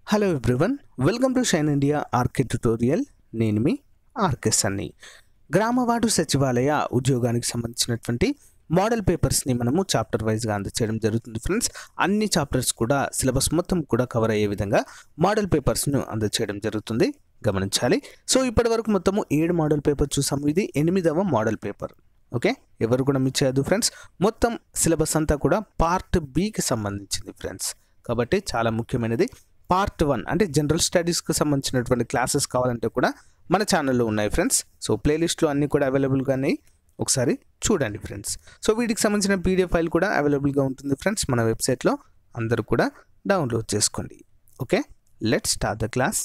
hello everyone welcome to shine India RK tutorial నేను మీ RK సన్ని గ్రామవార్డు సచివాలయ ఉద్యోగానికి సంబంధించినటువంటి మోడల్ పేపర్స్ని మనము చాప్టర్ వైజ్గా అందచేయడం జరుగుతుంది ఫ్రెండ్స్ అన్ని చాప్టర్స్ కూడా సిలబస్ మొత్తం కూడా కవర్ అయ్యే విధంగా మోడల్ పేపర్స్ను అందచేయడం జరుగుతుంది గమనించాలి సో ఇప్పటి వరకు మొత్తము ఏడు మోడల్ పేపర్ చూసాము ఇది ఎనిమిదవ మోడల్ పేపర్ ఓకే ఎవరు కూడా మిస్ చేయదు ఫ్రెండ్స్ మొత్తం సిలబస్ అంతా కూడా పార్ట్ బికి సంబంధించింది ఫ్రెండ్స్ కాబట్టి చాలా ముఖ్యమైనది పార్ట్ వన్ అంటే జనరల్ స్టడీస్కి సంబంధించినటువంటి క్లాసెస్ కావాలంటే కూడా మన ఛానల్లో ఉన్నాయి ఫ్రెండ్స్ సో ప్లేలిస్ట్లో అన్నీ కూడా అవైలబుల్గా ఉన్నాయి ఒకసారి చూడండి ఫ్రెండ్స్ సో వీటికి సంబంధించిన పీడిఎఫ్ ఫైల్ కూడా అవైలబుల్గా ఉంటుంది ఫ్రెండ్స్ మన వెబ్సైట్లో అందరూ కూడా డౌన్లోడ్ చేసుకోండి okay let start the class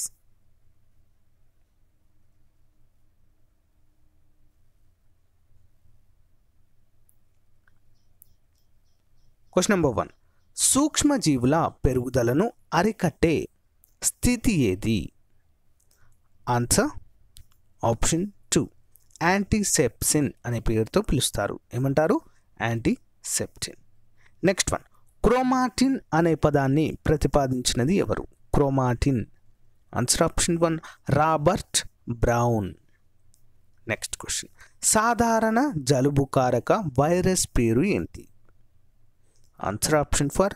question number one సూక్ష్మజీవుల పెరుగుదలను అరికట్టే స్థితి ఏది ఆన్సర్ ఆప్షన్ టూ యాంటీసెప్సిన్ అనే పేరుతో పిలుస్తారు ఏమంటారు యాంటీసెప్టిన్ నెక్స్ట్ వన్ క్రోమాటిన్ అనే పదాన్ని ప్రతిపాదించినది ఎవరు chromatin answer option one Robert Brown next question సాధారణ జలుబు కారక వైరస్ పేరు ఏంటి answer option four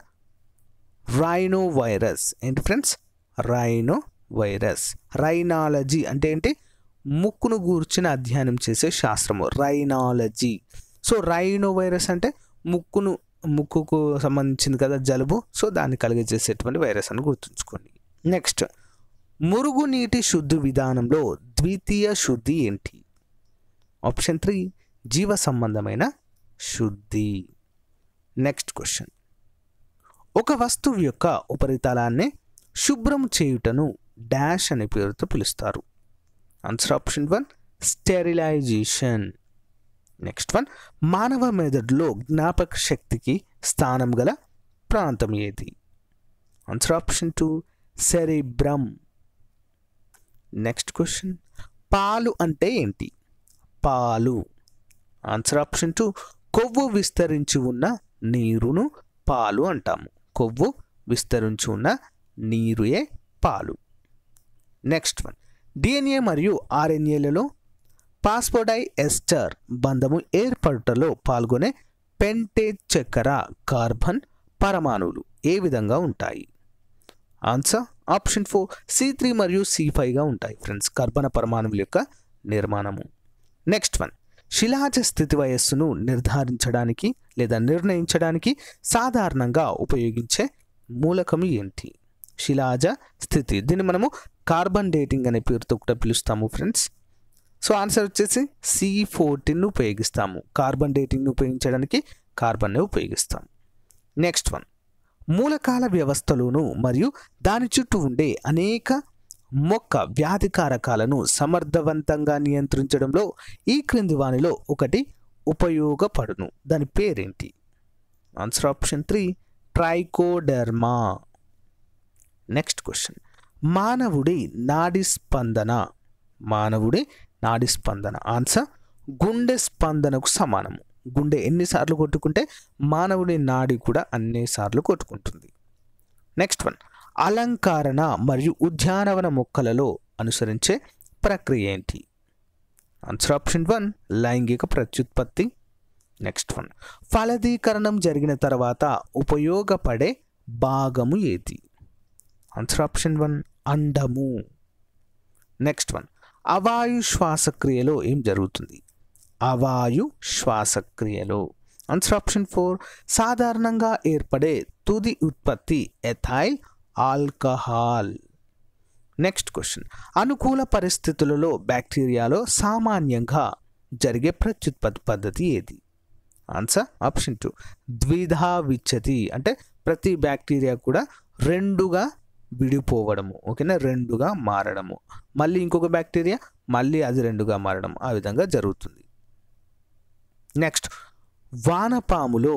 rhinovirus ఏంటి ఫ్రెండ్స్ రైనో వైరస్ రైనాలజీ అంటే ఏంటి ముక్కును గూర్చిన అధ్యయనం చేసే శాస్త్రము రైనాలజీ సో రైనో వైరస్ అంటే ముక్కును ముక్కుకు సంబంధించింది కదా జలుబు సో దాన్ని కలిగజేసేటువంటి వైరస్ అని గుర్తుంచుకోండి నెక్స్ట్ మురుగునీటి శుద్ధి విధానంలో ద్వితీయ శుద్ధి ఏంటి ఆప్షన్ త్రీ జీవ సంబంధమైన శుద్ధి నెక్స్ట్ క్వశ్చన్ ఒక వస్తువు యొక్క ఉపరితలాన్ని శుభ్రం చేయుటను డాష్ అనే పేరుతో పిలుస్తారు answer option one sterilisation next one మానవ మెదడులో జ్ఞాపక శక్తికి స్థానం గల ప్రాంతం ఏది answer option two cerebrum next question పాలు అంటే ఏంటి పాలు ఆన్సర్ ఆప్షన్ టూ కొవ్వు విస్తరించి ఉన్న నీరును పాలు అంటాము కొవ్వు విస్తరించి ఉన్న నీరుయే పాలు నెక్స్ట్ వన్ డిఎన్ఏ మరియు ఆర్ఎన్ఏలలో పాస్పోడై ఎస్టర్ బంధము ఏర్పడుటలో పాల్గొనే పెంటేజ్ చక్కెర కార్బన్ పరమాణువులు ఏ విధంగా ఉంటాయి answer option four C three మరియు సి ఫైవ్గా ఉంటాయి ఫ్రెండ్స్ కర్బన పరమాణువుల యొక్క నిర్మాణము నెక్స్ట్ వన్ శిలాజ స్థితి వయస్సును నిర్ధారించడానికి లేదా నిర్ణయించడానికి సాధారణంగా ఉపయోగించే మూలకము ఏంటి శిలాజ స్థితి దీన్ని మనము కార్బన్ డేటింగ్ అనే పేరుతో కూడా పిలుస్తాము ఫ్రెండ్స్ సో ఆన్సర్ వచ్చేసి సి ఫోర్టీన్ ఉపయోగిస్తాము కార్బన్ డేటింగ్ని ఉపయోగించడానికి కార్బన్నే ఉపయోగిస్తాము నెక్స్ట్ వన్ మూలకాల వ్యవస్థలోను మరియు దాని చుట్టూ ఉండే అనేక మొక్క వ్యాధికారకాలను సమర్థవంతంగా నియంత్రించడంలో ఈ క్రింది వానిలో ఒకటి ఉపయోగపడును దాని పేరేంటి answer option three trichoderma next question మానవుడి నాడి స్పందన మానవుడి నాడి స్పందన ఆన్సర్ గుండె స్పందనకు సమానము గుండె ఎన్నిసార్లు కొట్టుకుంటే మానవుడి నాడి కూడా అన్నిసార్లు కొట్టుకుంటుంది నెక్స్ట్ వన్ అలంకరణ మరియు ఉద్యానవన మొక్కలలో అనుసరించే ప్రక్రియ ఏంటి ఆన్సర్ ఆప్షన్ వన్ లైంగిక ప్రత్యుత్పత్తి నెక్స్ట్ వన్ ఫలదీకరణం జరిగిన తర్వాత ఉపయోగపడే భాగము ఏది ఆన్సర్ ఆప్షన్ వన్ అండము నెక్స్ట్ వన్ అవాయు శ్వాసక్రియలో ఏం జరుగుతుంది అవాయు శ్వాసక్రియలో ఆన్సర్ ఆప్షన్ ఫోర్ సాధారణంగా ఏర్పడే తుది ఉత్పత్తి ఎథైల్ ఆల్కహాల్ నెక్స్ట్ క్వశ్చన్ అనుకూల పరిస్థితులలో బ్యాక్టీరియాలో సామాన్యంగా జరిగే ప్రత్యుత్పత్తి పద్ధతి ఏది ఆన్సర్ ఆప్షన్ టూ ద్విధా విచ్చతి అంటే ప్రతి బ్యాక్టీరియా కూడా రెండుగా విడిపోవడము ఓకేనా రెండుగా మారడము మళ్ళీ ఇంకొక బ్యాక్టీరియా మళ్ళీ అది రెండుగా మారడం ఆ విధంగా జరుగుతుంది నెక్స్ట్ వానపాములో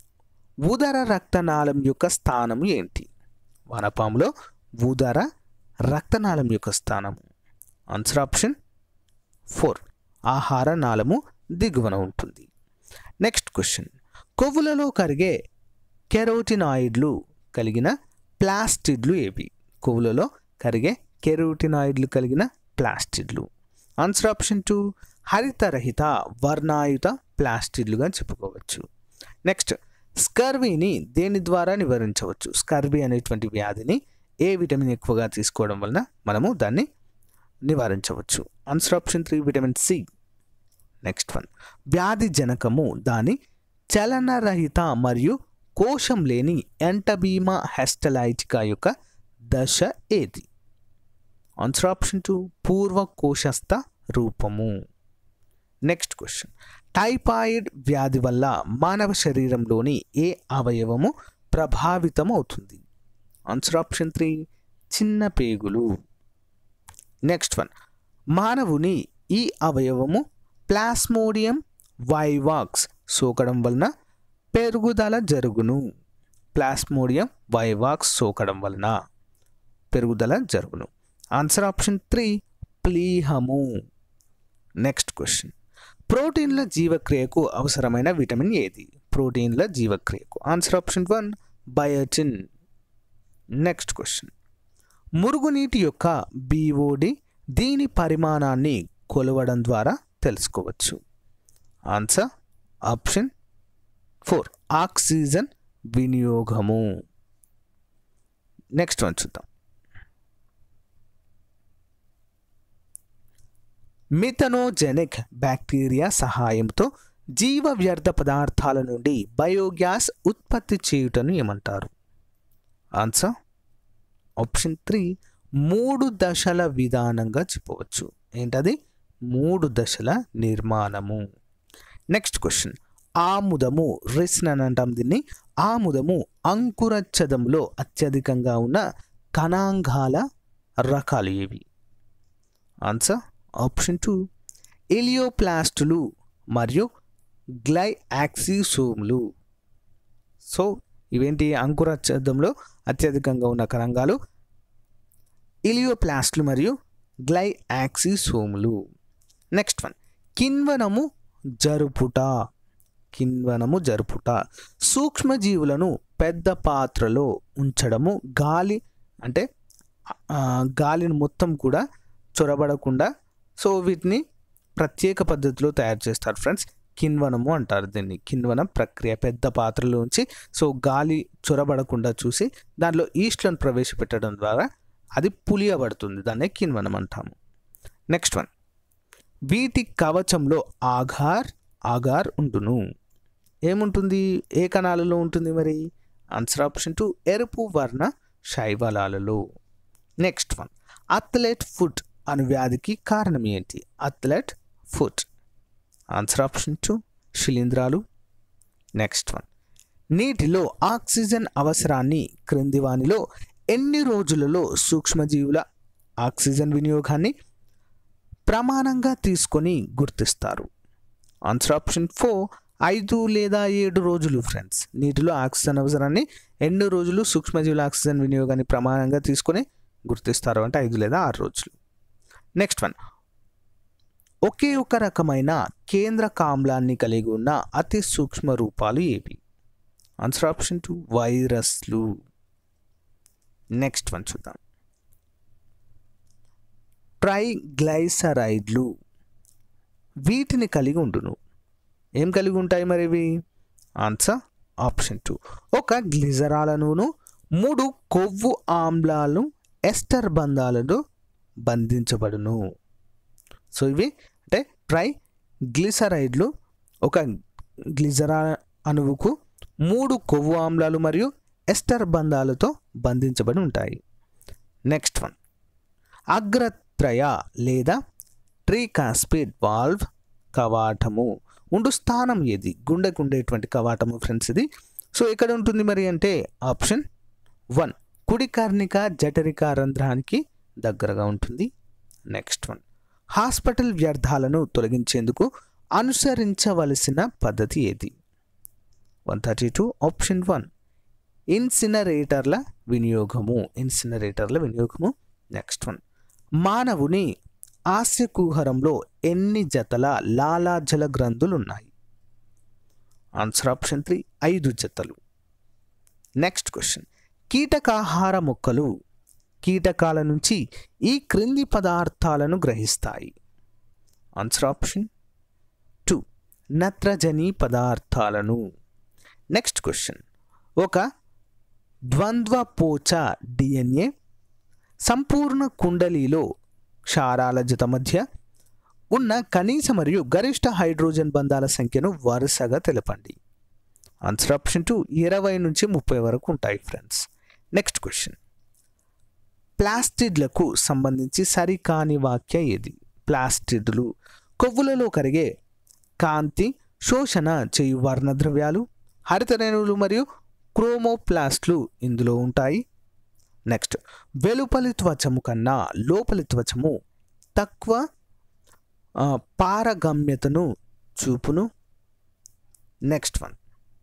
ఉదర రక్తనాళం యొక్క స్థానం ఏంటి వానపాములో ఉదర రక్తనాళం యొక్క స్థానము ఆన్సర్ ఆప్షన్ ఫోర్ ఆహార నాళము దిగువన ఉంటుంది నెక్స్ట్ క్వశ్చన్ కొవ్వులలో కరిగే కెరోటినాయిడ్లు కలిగిన ప్లాస్టిడ్లు ఏవి కొవ్వులలో కరిగే కెరోటినాయిడ్లు కలిగిన ప్లాస్టిడ్లు ఆన్సర్ ఆప్షన్ టూ హరితరహిత వర్ణాయుత ప్లాస్టిడ్లుగా చెప్పుకోవచ్చు నెక్స్ట్ స్కర్వీని దేని ద్వారా నివారించవచ్చు స్కర్వీ అనేటువంటి వ్యాధిని ఏ విటమిన్ ఎక్కువగా తీసుకోవడం వలన మనము దాన్ని నివారించవచ్చు answer option three vitamin C next one వ్యాధి జనకము దాని చలనరహిత మరియు కోశం లేని ఎంటబీమా హెస్టలైటికా యొక్క దశ ఏది ఆన్సర్ ఆప్షన్ టూ పూర్వ కోశస్థ రూపము నెక్స్ట్ క్వశ్చన్ టైఫాయిడ్ వ్యాధి వల్ల మానవ శరీరంలోని ఏ అవయవము ప్రభావితం అవుతుంది ఆన్సర్ ఆప్షన్ త్రీ చిన్న పేగులు నెక్స్ట్ వన్ మానవుని ఈ అవయవము ప్లాస్మోడియం వైవాక్స్ సోకడం వలన పెరుగుదల జరుగును ప్లాస్మోడియం వైవాక్స్ సోకడం వలన పెరుగుదల జరుగును ఆన్సర్ ఆప్షన్ త్రీ ప్లీహము నెక్స్ట్ క్వశ్చన్ ప్రోటీన్ల జీవక్రియకు అవసరమైన విటమిన్ ఏది ప్రోటీన్ల జీవక్రియకు answer option one biotin next question మురుగునీటి యొక్క బీఓడి దీని పరిమాణాన్ని కొలవడం ద్వారా తెలుసుకోవచ్చు ఆన్సర్ ఆప్షన్ ఫోర్ ఆక్సిజన్ వినియోగము నెక్స్ట్ వన్ చూద్దాం మిథనోజెనిక్ బ్యాక్టీరియా సహాయంతో జీవ వ్యర్థ పదార్థాల నుండి బయోగ్యాస్ ఉత్పత్తి చేయుటను ఏమంటారు ఆన్సర్ ఆప్షన్ త్రీ మూడు దశల విధానంగా చెప్పవచ్చు ఏంటది మూడు దశల నిర్మాణము నెక్స్ట్ క్వశ్చన్ ఆముదము రిస్న్ అని అంటాం దీన్ని ఆముదము అంకురచ్చదంలో అత్యధికంగా ఉన్న కణాంగాల రకాలు ఏవి ఆన్సర్ ఆప్షన్ టూ ఎలియోప్లాస్టులు మరియు గ్లైయాక్సిసోమ్లు సో ఇవేంటి అంకురఛేదంలో అత్యధికంగా ఉన్న కణంగాలు ఇలియోప్లాస్ట్లు మరియు గ్లైయాక్సిసోములు నెక్స్ట్ వన్ కిన్వనము జరుపుట కిన్వనము జరుపుట సూక్ష్మజీవులను పెద్ద పాత్రలో ఉంచడము గాలి అంటే ఆ, గాలిని మొత్తం కూడా చొరబడకుండా సో వీటిని ప్రత్యేక పద్ధతిలో తయారు చేస్తారు ఫ్రెండ్స్ కిన్వనము అంటారు దీన్ని కిన్వన ప్రక్రియ పెద్ద పాత్రలో ఉంచి సో గాలి చొరబడకుండా చూసి దానిలో ఈస్ట్లను ప్రవేశపెట్టడం ద్వారా అది పులియబడుతుంది దాన్నే కిన్వనం అంటాము నెక్స్ట్ వన్ వీటి కవచంలో ఆఘార్ ఆగార్ ఉండును ఏముంటుంది ఏ కణాలలో ఉంటుంది మరి ఆన్సర్ ఆప్షన్ టూ ఎరుపు వర్ణ శైవలాలలో నెక్స్ట్ వన్ అథ్లెట్ ఫుట్ అను వ్యాధికి కారణం ఏంటి athlete foot answer option two శిలీంధ్రాలు నెక్స్ట్ వన్ నీటిలో ఆక్సిజన్ అవసరాన్ని క్రింది వానిలో ఎన్ని రోజులలో సూక్ష్మజీవుల ఆక్సిజన్ వినియోగాన్ని ప్రమాణంగా తీసుకొని గుర్తిస్తారు ఆన్సర్ ఆప్షన్ ఫోర్ ఐదు లేదా ఏడు రోజులు ఫ్రెండ్స్ నీటిలో ఆక్సిజన్ అవసరాన్ని ఎన్ని రోజులు సూక్ష్మజీవుల ఆక్సిజన్ వినియోగాన్ని ప్రమాణంగా తీసుకొని గుర్తిస్తారు అంటే ఐదు లేదా ఆరు రోజులు నెక్స్ట్ వన్ ఒకే ఒక రకమైన కేంద్ర కామ్లాన్ని కలిగి ఉన్న అతి సూక్ష్మ రూపాలు ఏవి ఆన్సర్ ఆప్షన్ టూ వైరస్లు నెక్స్ట్ వన్ చూద్దాం ట్రైగ్లైసరైడ్లు వీటిని కలిగి ఉండును ఏం కలిగి ఉంటాయి మరి ఇవి ఆన్సర్ ఆప్షన్ టూ ఒక గ్లిజరాలనును మూడు కొవ్వు ఆమ్లాలు ఎస్టర్ బంధాలలో బంధించబడును సో ఇవి అంటే ట్రై గ్లిసరైడ్లు ఒక గ్లిజరా అణువుకు మూడు కొవ్వు ఆమ్లాలు మరియు ఎస్టర్ బంధాలతో బంధించబడి ఉంటాయి నెక్స్ట్ వన్ అగ్రత్రయ లేదా ట్రీకాస్పిడ్ వాల్వ్ కవాటము ఉండు స్థానం ఏది గుండెకు ఉండేటువంటి కవాటము ఫ్రెండ్స్ ఇది సో ఎక్కడ ఉంటుంది మరి అంటే ఆప్షన్ వన్ కుడి కర్ణిక జఠరిక రంధ్రానికి దగ్గరగా ఉంటుంది నెక్స్ట్ వన్ హాస్పిటల్ వ్యర్థాలను తొలగించేందుకు అనుసరించవలసిన పద్ధతి ఏది one thirty two option one ఇన్సినరేటర్ల వినియోగము ఇన్సినరేటర్ల వినియోగము నెక్స్ట్ వన్ మానవుని ఆస్యకుహరంలో ఎన్ని జతల లాలాజల గ్రంథులు ఉన్నాయి ఆన్సర్ ఆప్షన్ త్రీ ఐదు జతలు నెక్స్ట్ క్వశ్చన్ కీటకాహార మొక్కలు కీటకాల నుంచి ఈ క్రింది పదార్థాలను గ్రహిస్తాయి ఆన్సర్ ఆప్షన్ టూ నత్రజని పదార్థాలను నెక్స్ట్ క్వశ్చన్ ఒక ద్వంద్వ పోచ డిఎన్ఏ సంపూర్ణ కుండలిలో క్షారాల జత మధ్య ఉన్న కనీస మరియు గరిష్ట హైడ్రోజన్ బంధాల సంఖ్యను వరుసగా తెలపండి ఆన్సర్ ఆప్షన్ టూ ఇరవై నుంచి ముప్పై వరకు ఉంటాయి ఫ్రెండ్స్ నెక్స్ట్ క్వశ్చన్ ప్లాస్టిడ్లకు సంబంధించి సరికాని వాక్య ఏది ప్లాస్టిడ్లు కొవ్వులలో కరిగే కాంతి శోషణ చేయు వర్ణద్రవ్యాలు హరితరేణువులు మరియు క్రోమోప్లాస్ట్లు ఇందులో ఉంటాయి నెక్స్ట్ వెలుపలి త్వచము కన్నా లోపలి త్వచము తక్కువ ఆ, పారగమ్యతను చూపును నెక్స్ట్ వన్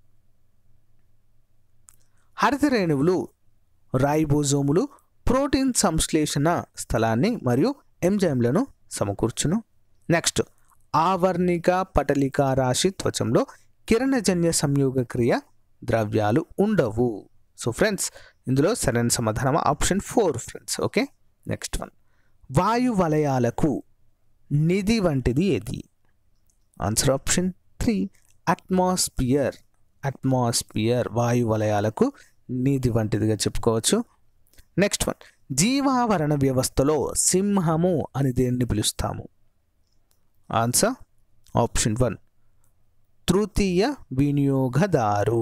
హరితరేణువులు రైబోజోములు ప్రోటీన్ సంశ్లేషణ స్థలాన్ని మరియు ఎంజైమ్లను సమకూర్చును నెక్స్ట్ ఆవర్ణిక పటలిక రాశి త్వచంలో కిరణజన్య సంయోగ క్రియ ద్రవ్యాలు ఉండవు సో ఫ్రెండ్స్ ఇందులో సరైన సమాధానం option four friends okay next one వాయు వలయాలకు నిధి వంటిది ఏది answer option three atmosphere atmosphere వాయు వలయాలకు నిధి వంటిదిగా చెప్పుకోవచ్చు నెక్స్ట్ వన్ జీవావరణ వ్యవస్థలో సింహము అని దేన్ని పిలుస్తాము ఆన్సర్ ఆప్షన్ వన్ తృతీయ వినియోగదారు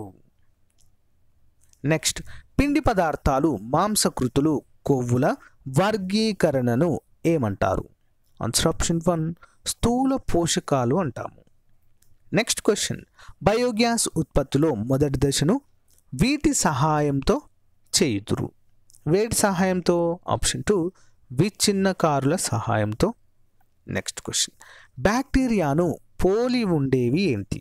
నెక్స్ట్ పిండి పదార్థాలు మాంసకృతులు కొవ్వుల వర్గీకరణను ఏమంటారు ఆన్సర్ ఆప్షన్ వన్ స్థూల పోషకాలు అంటాము నెక్స్ట్ క్వశ్చన్ బయోగ్యాస్ ఉత్పత్తిలో మొదటి దశను వీటి సహాయంతో చేయుదురు వేటి సహాయంతో ఆప్షన్ టూ విచ్ఛిన్నకారుల సహాయంతో నెక్స్ట్ క్వశ్చన్ బ్యాక్టీరియాను పోలి ఉండేవి ఏంటి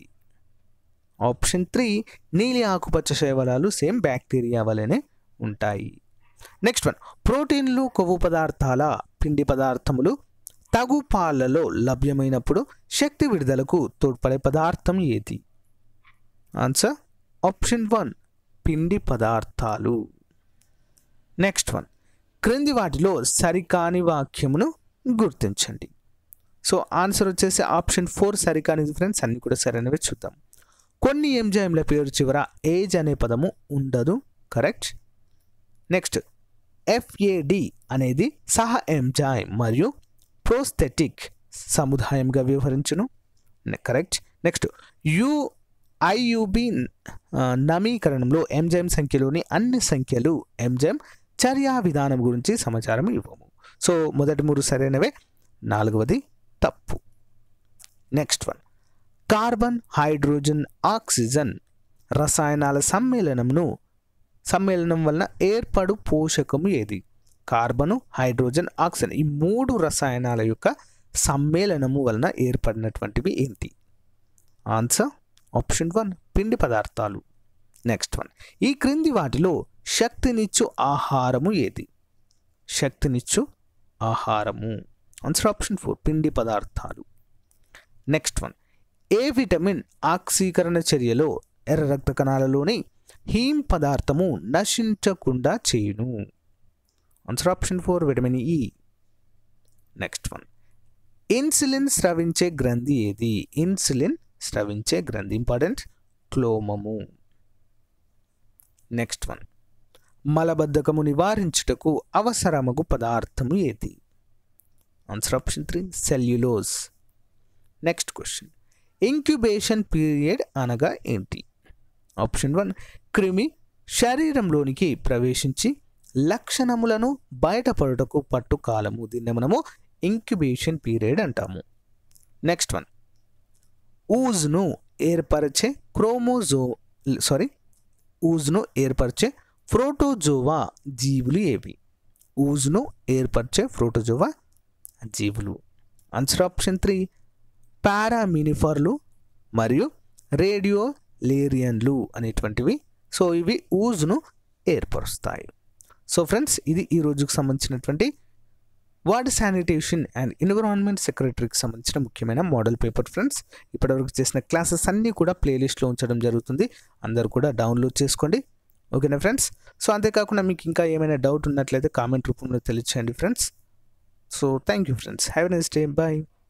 ఆప్షన్ త్రీ నీలి ఆకుపచ్చ శైవలాలు సేమ్ బ్యాక్టీరియా వలనే ఉంటాయి నెక్స్ట్ వన్ ప్రోటీన్లు కొవ్వు పదార్థాల పిండి పదార్థములు తగు పాలలో లభ్యమైనప్పుడు శక్తి విడుదలకు తోడ్పడే పదార్థం ఏది ఆన్సర్ ఆప్షన్ వన్ పిండి పదార్థాలు నెక్స్ట్ వన్ క్రింది వాటిలో సరికాని వాక్యమును గుర్తించండి సో ఆన్సర్ వచ్చేసి ఆప్షన్ ఫోర్ సరికానిది ఫ్రెండ్స్ అన్ని కూడా సరైనవి చూద్దాం కొన్ని ఎంజైమ్ల పేరు చివర ఏజ్ అనే పదము ఉండదు కరెక్ట్ నెక్స్ట్ ఎఫ్ఏడి అనేది సహ ఎంజైమ్ మరియు ప్రోస్థెటిక్ సముదాయంగా వ్యవహరించును కరెక్ట్ నెక్స్ట్ యు ఐయుబి నమీకరణంలో ఎంజైమ్ సంఖ్యలోని అన్ని సంఖ్యలు ఎంజైమ్ చర్యా విధానం గురించి సమాచారం ఇవ్వము సో మొదటి మూడు సరైనవే నాలుగవది తప్పు next one carbon hydrogen oxygen రసాయనాల సమ్మేళనంను సమ్మేళనం వలన ఏర్పడు పోషకము ఏది కార్బను హైడ్రోజన్ ఆక్సిజన్ ఈ మూడు రసాయనాల యొక్క సమ్మేళనము వలన ఏర్పడినటువంటివి ఏంటి ఆన్సర్ ఆప్షన్ వన్ పిండి పదార్థాలు నెక్స్ట్ వన్ ఈ క్రింది వాటిలో శక్తినిచ్చు ఆహారము ఏది శక్తినిచ్చు ఆహారము ఆన్సర్ ఆప్షన్ ఫోర్ పిండి పదార్థాలు నెక్స్ట్ వన్ ఏ విటమిన్ ఆక్సీకరణ చర్యలో ఎర్ర రక్త కణాలలోని హీమ్ పదార్థము నశించకుండా చేయును answer option four vitamin E next one insulin స్రవించే గ్రంథి ఏది ఇన్సులిన్ స్రవించే గ్రంథి ఇంపార్టెంట్ క్లోమము నెక్స్ట్ వన్ మలబద్ధకము నివారించుటకు అవసరమగు పదార్థము ఏది answer option three cellulose next question incubation period అనగా ఏంటి ఆప్షన్ వన్ క్రిమి శరీరంలోనికి ప్రవేశించి లక్షణములను బయటపడుటకు పట్టు కాలము దీన్ని మనము ఇంక్యుబేషన్ పీరియడ్ అంటాము నెక్స్ట్ వన్ ఊజ్ను ఏర్పరిచే క్రోమోజో సారీ ఊజ్ను ఏర్పరిచే ప్రోటోజోవా జీవులు ఏవి ఊజ్ను ఏర్పరిచే ప్రోటోజోవా జీవులు ఆన్సర్ ఆప్షన్ త్రీ పారామినిఫర్లు మరియు రేడియో లేరియన్లు అనేటువంటివి సో ఇవి ఊజ్ను ఏర్పరుస్తాయి సో ఫ్రెండ్స్ ఇది ఈ రోజుకు సంబంధించినటువంటి వాటర్ శానిటేషన్ అండ్ ఎన్విరాన్మెంట్ సెక్రటరీకి సంబంధించిన ముఖ్యమైన మోడల్ పేపర్ ఫ్రెండ్స్ ఇప్పటివరకు చేసిన క్లాసెస్ అన్నీ కూడా ప్లేలిస్ట్లో ఉంచడం జరుగుతుంది అందరూ కూడా డౌన్లోడ్ చేసుకోండి ఓకేనా ఫ్రెండ్స్ సో అంతేకాకుండా మీకు ఇంకా ఏమైనా డౌట్ ఉన్నట్లయితే కామెంట్ రూపంలో తెలియచేయండి friends so thank you friends have a nice day bye